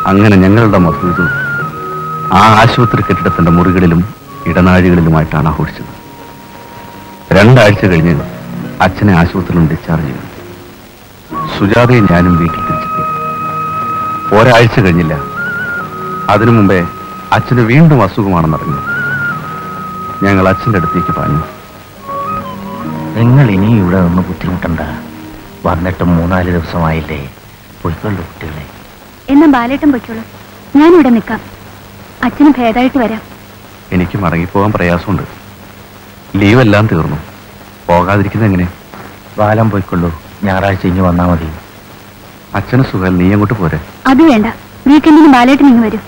അങ്ങനെ ഞങ്ങളുടെ മസൂദ് ആ ആശുപത്രി കെട്ടിടത്തിന്റെ മുറികളിലും ഇടനാഴികളിലുമായിട്ടാണ് ആഘോഷിച്ചത് രണ്ടാഴ്ച കഴിഞ്ഞ് അച്ഛനെ ആശുപത്രിയിൽ നിന്ന് ഡിസ്ചാർജ് ചെയ്തു സുജാതയും ഞാനും വീട്ടിൽ തിരിച്ചെത്തി ഒരാഴ്ച കഴിഞ്ഞില്ല അതിനു മുമ്പേ അച്ഛന് വീണ്ടും അസുഖമാണെന്നറിഞ്ഞു ഞങ്ങൾ അച്ഛൻ്റെ അടുത്തേക്ക് പാഞ്ഞു നിങ്ങൾ ഇനി ഇവിടെ നിന്ന് ബുദ്ധിമുട്ടണ്ട വന്നിട്ട് മൂന്നാല് ദിവസമായില്ലേ പോയിക്കൊള്ളു കുട്ടികളെ എന്നാ ബാലേട്ടൻ പൊയ്ക്കോളൂ ഞാനിവിടെ നിൽക്കാം അച്ഛന് ഭേദമായിട്ട് വരാം എനിക്ക് മടങ്ങിപ്പോകാൻ പ്രയാസമുണ്ട് ലീവ് എല്ലാം തീർന്നു പോകാതിരിക്കുന്നത് എങ്ങനെ ബാലം പോയിക്കൊള്ളു ഞായറാഴ്ച ഇനി വന്നാ മതി അച്ഛന് സുഖം നീ അങ്ങോട്ട് പോരെ അത് വേണ്ട വീക്കെൻഡിന് ബാലേട്ടൻ ഇങ്ങ് വരും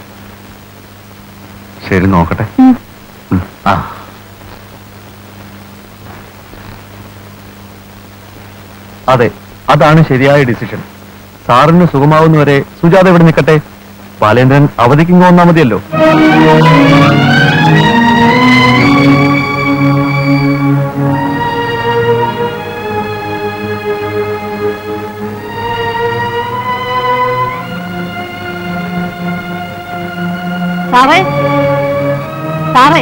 ശരി നോക്കട്ടെ ഉം. ഉം. ആ അതെ അതാണ് ശരിയായ ഡിസിഷൻ സാറിന് സുഖമാവുന്നവരെ സുജാത ഇവിടെ നിൽക്കട്ടെ ബാലേന്ദ്രൻ അവധിക്ക് ഇങ്ങ് വന്നാൽ മതിയല്ലോ സാറേ സാറേ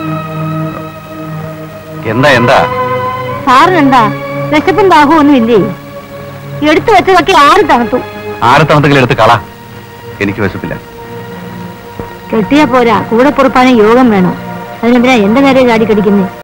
എന്താ എന്താ സാറിനെന്താ വിശപ്പും ദാഹവും ഒന്നും ഇല്ലേ എടുത്തു വെച്ചതൊക്കെ ആറ് തണുത്തു ആരെ തവണത്തെങ്കിലും എടുത്ത് കള എനിക്ക് വിശപ്പില്ല കെട്ടിയാ പോരാ കൂടെ പൊറുപ്പാനും യോഗം വേണം അതിനെന്തിനാ എന്റെ നേരെ ചാടി കടിക്കുന്നേ